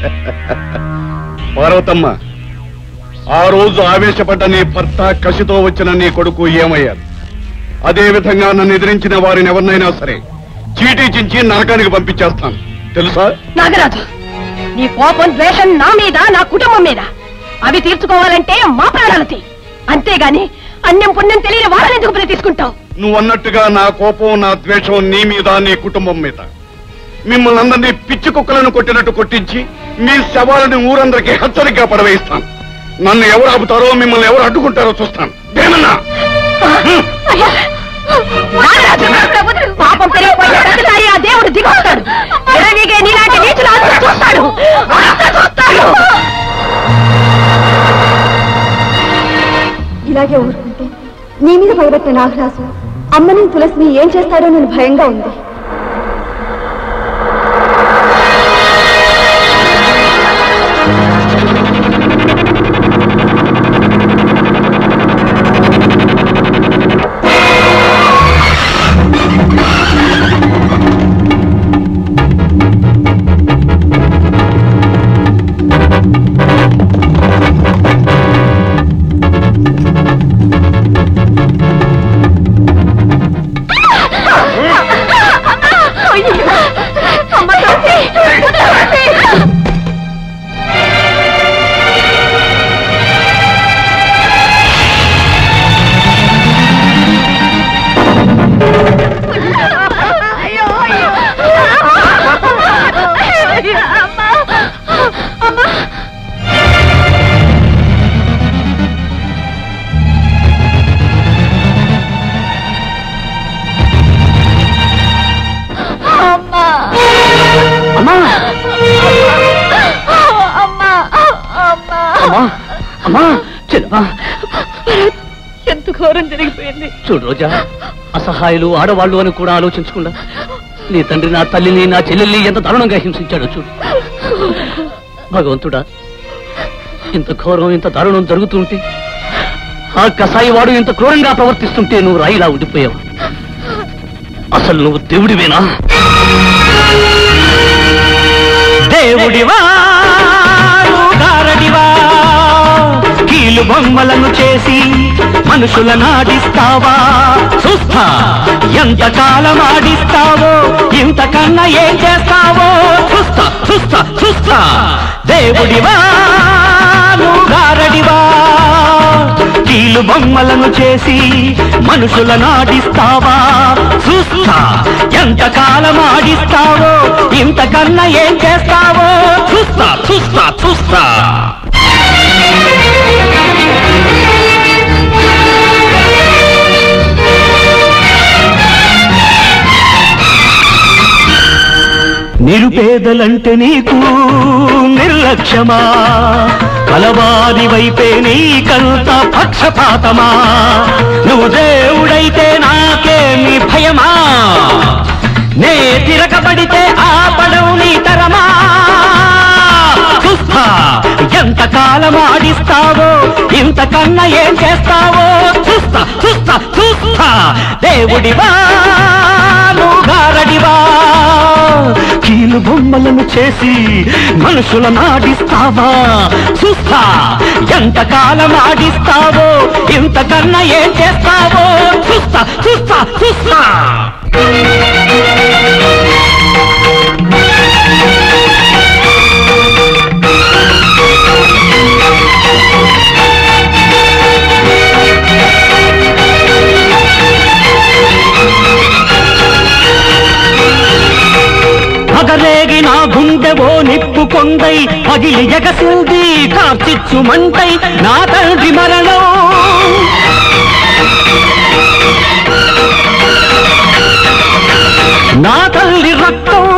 పార్వతమ్మ ఆ రోజు ఆవేశపడ్డ నీ భర్త కసితో వచ్చిన నీ కొడుకు ఏమయ్యారు అదే విధంగా నన్ను ఎదిరించిన వారిని ఎవరినైనా సరే చీటీ చించి నరకానికి పంపించేస్తాను తెలుసా నాగరాజు నీ కోపం ద్వేషం నా మీద నా కుటుంబం మీద అవి తీర్చుకోవాలంటే మా ప్రాణాలు తీ అంతేగాని అన్యం పుణ్యం తెలియని వాళ్ళని ఎందుకు బలి తీసుకుంటావు నువ్వు అన్నట్టుగా నా కోపం నా ద్వేషం నీ మీద నీ కుటుంబం మీద మిమ్మల్ని అందరినీ పిచ్చి కుక్కలను కొట్టినట్టు కొట్టించి మీ శవాలను ఊరందరికీ హెచ్చరికగా పడవేయిస్తాను నన్ను ఎవరు ఆపుతారో మిమ్మల్ని ఎవరు అడ్డుకుంటారో చూస్తాను దేనన్నా నాగరాజు, పాపం పెరిగిపోయిన ప్రతిసారి ఆ దేవుడు దిగొస్తాడు ఎరవిగే నీలాంటి నీచులు అంతా చూస్తాడు అంతా చూస్తాడు ఇలాగే ఊరుకుంటే నీ మీద పగబెట్టిన నాగరాజు అమ్మని తులసిని ఏం చేస్తాడో నేను భయంగా ఉంది అమ్మ తులసి, తులసి. అయ్యో అయ్యో అయ్యో, అమ్మా అమ్మా అమ్మా అమ్మా అమ్మా అమ్మా అమ్మా అమ్మా చెల్లమ్మా ఎంత ఘోరం జరిగిపోయింది చూడు రోజా అసహాయులు ఆడవాళ్ళు అని కూడా ఆలోచించకుండా నీ తండ్రి నా తల్లిని నా చెల్లెల్ని ఎంత దారుణంగా హింసించాడో చూడు భగవంతుడా ఇంత ఘోరం ఇంత దారుణం జరుగుతుంటే ఆ కసాయి వాడు ఇంత క్రూరంగా ప్రవర్తిస్తుంటే నువ్వు రాయిలా ఉండిపోయావు అసలు నువ్వు దేవుడివేనా దేవుడివా నువ్వు గారడివా కీలు బొమ్మలను చేసి మనుషుల నాడిస్తావా చూస్తా ఎంత కాలం ఆడిస్తావో ఇంతకన్నా ఏం చేస్తావో చూస్తా చూస్తా చూస్తా దేవుడివా నువ్వు గారడివా కీలు బొమ్మలను చేసి మనుషుల నాడిస్తావా చూస్తా ఎంత కాలం ఆడిస్తావో ఇంతకన్నా ఏం చేస్తావో చూస్తా చూస్తా చూస్తా నిరుపేదలంటే నీకు నిర్లక్ష్యమా కలవారి వైపే నీకంత పక్షపాతమా నువ్వు దేవుడైతే నాకేమి భయమా నే తిరగబడితే ఆపడం నీ తరమా చూస్తా ఎంత కాలం ఆడిస్తావో ఇంతకన్నా ఏం చేస్తావో చూస్తా చూస్తా చూస్తా దేవుడివా నువ్వు గారడివా కీలు బొమ్మలను చేసి మనుషుల నాడిస్తావా చూస్తా ఎంత కాలం ఆడిస్తావో ఇంతకన్నా ఏం చేస్తావో చూస్తా చూస్తా చూస్తా పగరేగి నా గుండె ఓ నిప్పు కొండై పగిలి ఎగసిల్ది కార్చిచ్చు మంటై నా తండ్రి మరణం నా తల్లి రక్తం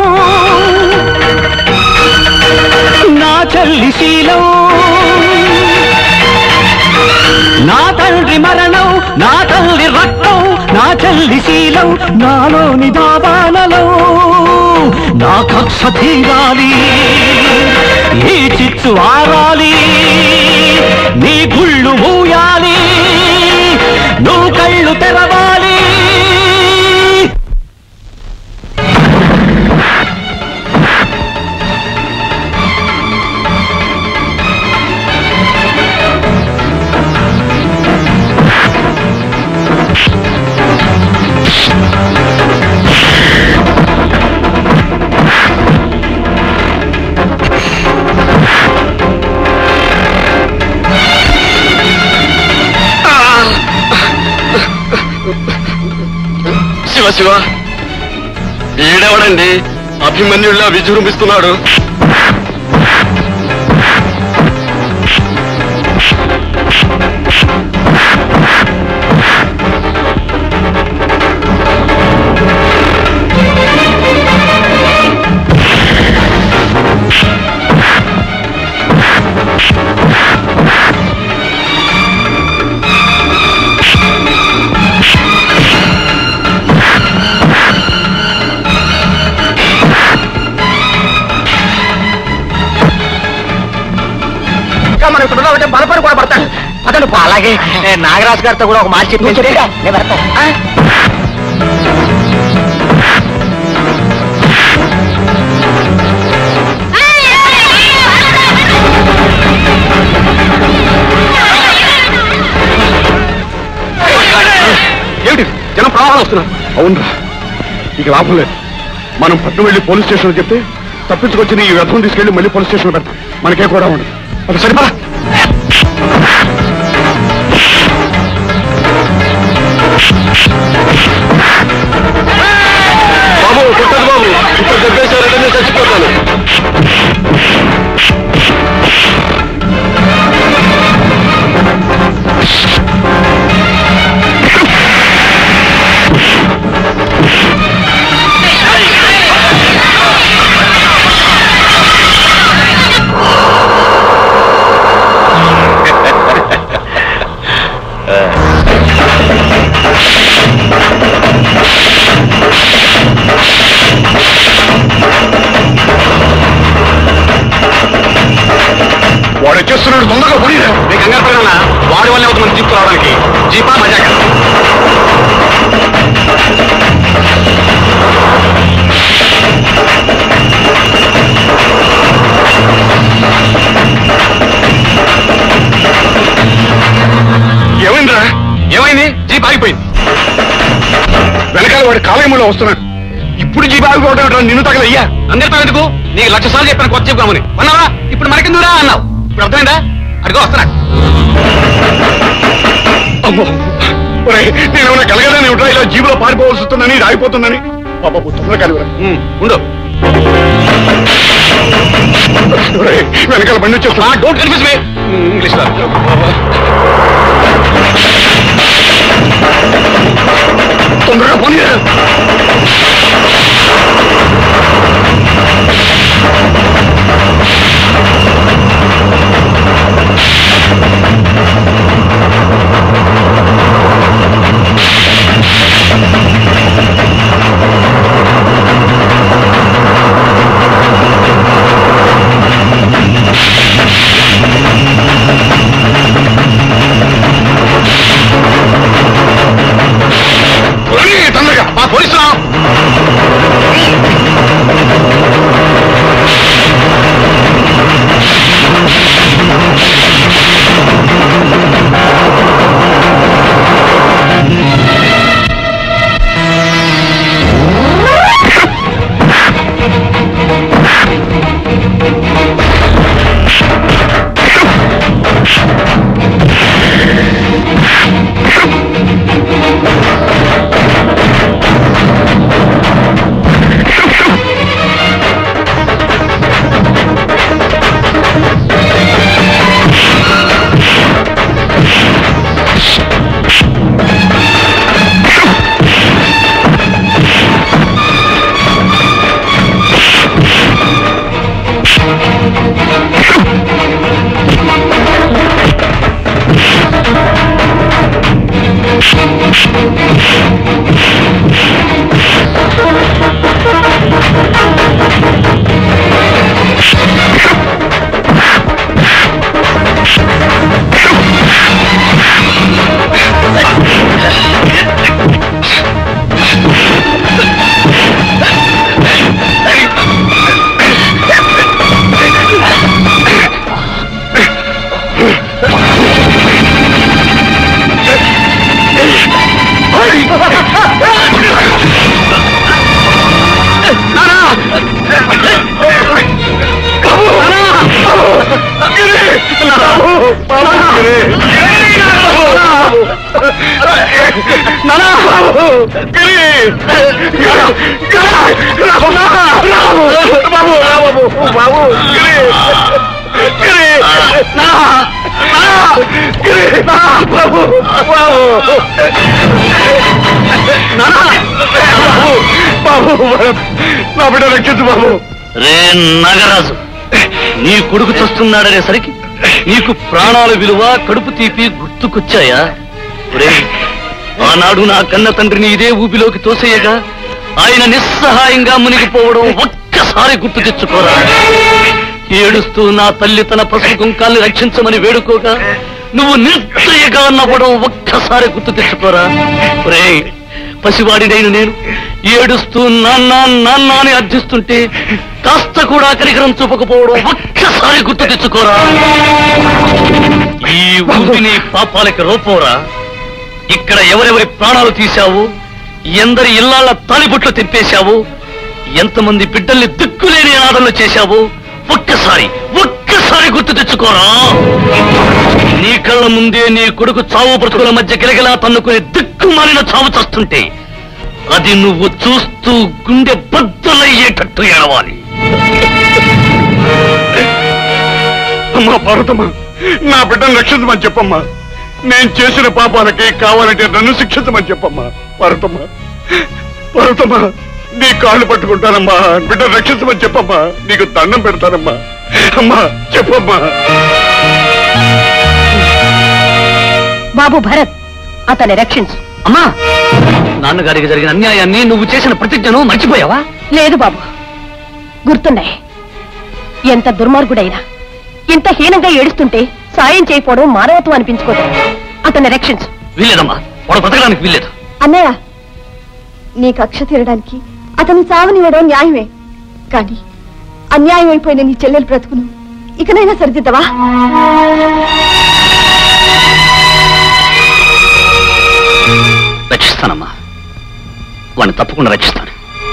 నా చెల్లి శీలం నా తండ్రి మరణం నా తల్లి రక్తం నా చెల్లి శీలం నాలోని భావాలలో నా కక్ష తీరాలి ఈ చిచ్చు ఆరాలి నీ గుళ్ళు మూయాలి నువ్వు కళ్ళు తెరవాలి ఈయనెవడండి అభిమన్యుల్లా విజృంభిస్తున్నాడు ఇంకా మనం ఇక్కడ ఉన్నామంటే బలపడి కూడా పడతాడు అతను అలాగే నాగరాజు గారితో కూడా ఒక మాట చెప్పి నేను పెడతాను ఏమిటి జనం ప్రవాహాలు వస్తున్నారు అవునరా ఇక లాభం లేదు మనం పట్నం వెళ్ళి పోలీస్ స్టేషన్ చెప్తే తప్పించుకొచ్చిన ఈ వ్యర్థం తీసుకెళ్లి మళ్ళీ పోలీస్ స్టేషన్ పెడతాం మనకే కూడా ఉండదు అది సరిపడా బాబు కొట్టదు బాబు ఇప్పుడు దెబ్బేశారంటే నేను చచ్చిపోతాను వాడు వచ్చేస్తున్నాడు తొందరగా పడి నీకు కంగారు పడినా వాడి వల్లే అవుతుంది జీప్ రావడానికి జీపా మజాక ఏమైందిరా ఏమైంది జీప్ ఆగిపోయింది వెనకాల వాడి కాలయములో వస్తున్నాడు ఇప్పుడు జీప్ ఆగిపోవడం ఏంట్రా? నిన్ను తగలయ్యా అందరితో ఎందుకు నీకు లక్ష సార్లు చెప్పాను కొత్త చెప్పుకోమని అన్నావా ఇప్పుడు మనకెందుకురా అన్నావు ఇప్పుడు అర్థమైందా అడిగో వస్తున్నాడు అమ్మో ఒరేయ్, నేను ఏమైనా కలగదని ఏమిట్రా ఇలా జీబులో పారిపోవాల్సి వస్తుందని రాయిపోతుందని బాబా తొందరగా కలగరా ఉండు ఒరేయ్, వెనకాల బండి వచ్చేస్తున్నా డోంట్ కన్ఫ్యూజ్ మీ ఇంగ్లీష్ తొందరగా పోనీ రండి, తొందరగా మా పోలీసులు నానా బాబు రా బాబు బాబు గిరి గిరి నా నా గిరి నా బాబు బాబు నానా బాబు బాబు నా బిడ్డ రక్షించు బాబు రే నాగరాజు నీ కొడుకు చస్తున్నాడనేసరికి నీకు ప్రాణాల విలువ కడుపు తీపి గుర్తుకొచ్చాయా రే ఆనాడు నా కన్న తండ్రిని ఇదే ఊపిలోకి తోసేయగా ఆయన నిస్సహాయంగా మునిగిపోవడం ఒక్కసారి గుర్తు తెచ్చుకోరా ఏడుస్తూ నా తల్లి తన పసుపు కుంకాల్ని రక్షించమని వేడుకోగా నువ్వు నిర్దయగా నవ్వడం ఒక్కసారి గుర్తు తెచ్చుకోరా రే పసివాడినైన నేను ఏడుస్తూ నాన్న నాన్న అని అర్థిస్తుంటే కాస్త కూడా కనికరం చూపకపోవడం ఒక్కసారి గుర్తు తెచ్చుకోరా ఈ ఊపిని పాపాలకి రూపంరా ఇక్కడ ఎవరెవరి ప్రాణాలు తీశావు ఎందరి ఇళ్లాళ్ళ తాలిబొట్లు తెప్పేశావు ఎంతమంది బిడ్డల్ని దిక్కులేని అనాథలు చేశావు ఒక్కసారి ఒక్కసారి గుర్తు తెచ్చుకోరా నీ కళ్ళ ముందే నీ కొడుకు చావు బ్రతుకుల మధ్య గిలగిలా తన్నుకుని దిక్కుమాలిన చావు చస్తుంటే అది నువ్వు చూస్తూ గుండె బద్దలయ్యేటట్టు ఏడవాలి అమ్మా పార్వతమ్మ నా బిడ్డను రక్షించమని చెప్పమ్మా నేను చేసిన పాపాలకి కావాలంటే నన్ను శిక్షించమని చెప్పమ్మా పార్వతమ్మ పార్వతమ్మ నీ కాళ్ళు పట్టుకుంటానమ్మా బిడ్డను రక్షించమని చెప్పమ్మా నీకు దండం పెడతానమ్మా అమ్మా చెప్పమ్మా బాబు భరత్ అతన్ని రక్షించు అమ్మా నాన్నగారికి జరిగిన అన్యాయాన్ని నువ్వు చేసిన ప్రతిజ్ఞను మర్చిపోయావా లేదు బాబు గుర్తున్నాయి ఎంత దుర్మార్గుడైనా ఇంత హీనంగా ఏడుస్తుంటే సాయం చేయకపోవడం మానవత్వం అనిపించుకోదు అతన్ని రక్షించు వీల్లేదమ్మా వాడు బ్రతకడానికి వీల్లేదు అన్నయ్య నీ కక్ష తీరడానికి అతని సావనివ్వడం న్యాయమే కానీ అన్యాయం అయిపోయిన నీ చెల్లెలు బ్రతుకును ఇకనైనా సరిదిద్దవా రక్షిస్తానమ్మా వాడిని తప్పకుండా రక్షిస్తాను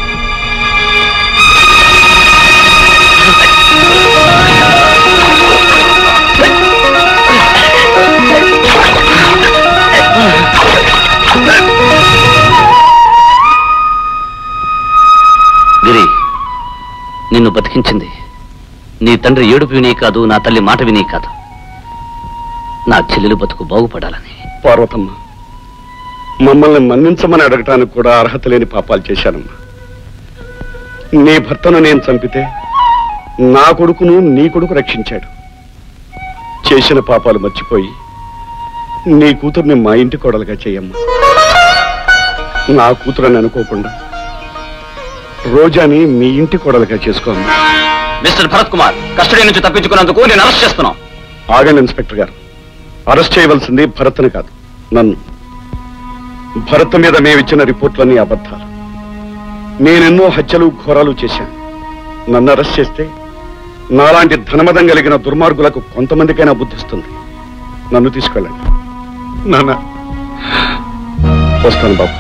గిరి నిన్ను బతికించింది నీ తండ్రి ఏడుపు విని కాదు నా తల్లి మాట విని కాదు నా చెల్లెలు బతుకు బాగుపడాలని పార్వతమ్మ మమ్మల్ని మన్నించమని అడగటానికి కూడా అర్హత లేని పాపాలు చేశానమ్మా నీ భర్తను నేను చంపితే నా కొడుకును నీ కొడుకు రక్షించాడు చేసిన పాపాలు మర్చిపోయి నీ కూతుర్ని మా ఇంటి కోడలుగా చేయమ్మా నా కూతురని అనుకోకుండా రోజాని మీ ఇంటి కోడలుగా చేసుకోమ్మా మిస్టర్ భరత్ కుమార్ కస్టడీ నుంచి తప్పించుకున్నందుకు నేను అరెస్ట్ చేస్తున్నాను ఆగండి ఇన్స్పెక్టర్ గారు అరెస్ట్ చేయవలసింది భరత్ని కాదు నన్ను భరత్ మీద మేమిచ్చిన రిపోర్ట్లన్నీ అబద్ధాలు నేనెన్నో హత్యలు ఘోరాలు చేశాను నన్ను అరెస్ట్ చేస్తే నాలాంటి ధనమదం కలిగిన దుర్మార్గులకు కొంతమందికైనా బుద్ధిస్తుంది నన్ను తీసుకెళ్ళండి నాన్న వస్తాను బాబు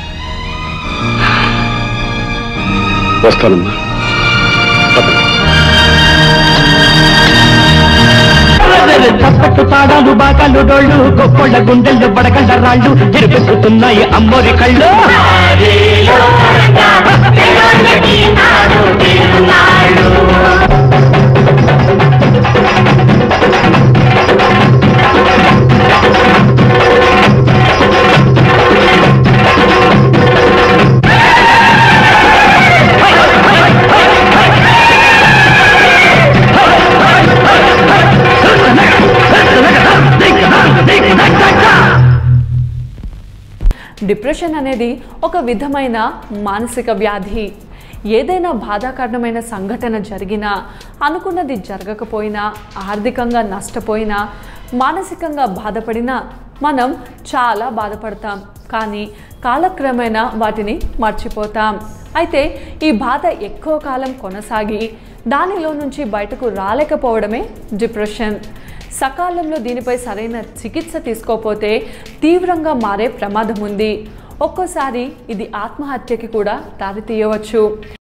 వస్తానమ్మా పదండి. చప్పట్టు తాడాలు బాకాలు డోళ్ళు గొప్పళ్ళ గుండెళ్ళు బడగళ్ళ రాళ్ళు ఎరుపెక్కుతున్నాయి అమ్మోరి కళ్ళు డిప్రెషన్ అనేది ఒక విధమైన మానసిక వ్యాధి ఏదైనా బాధాకరణమైన సంఘటన జరిగినా అనుకున్నది జరగకపోయినా ఆర్థికంగా నష్టపోయినా మానసికంగా బాధపడినా మనం చాలా బాధపడతాం కానీ కాలక్రమేణా వాటిని మర్చిపోతాం అయితే ఈ బాధ ఎక్కువ కాలం కొనసాగి దానిలో నుంచి బయటకు రాలేకపోవడమే డిప్రెషన్ సకాలంలో దీనిపై సరైన చికిత్స తీసుకోకపోతే తీవ్రంగా మారే ప్రమాదం ఉంది ఒక్కోసారి ఇది ఆత్మహత్యకి కూడా దారితీయవచ్చు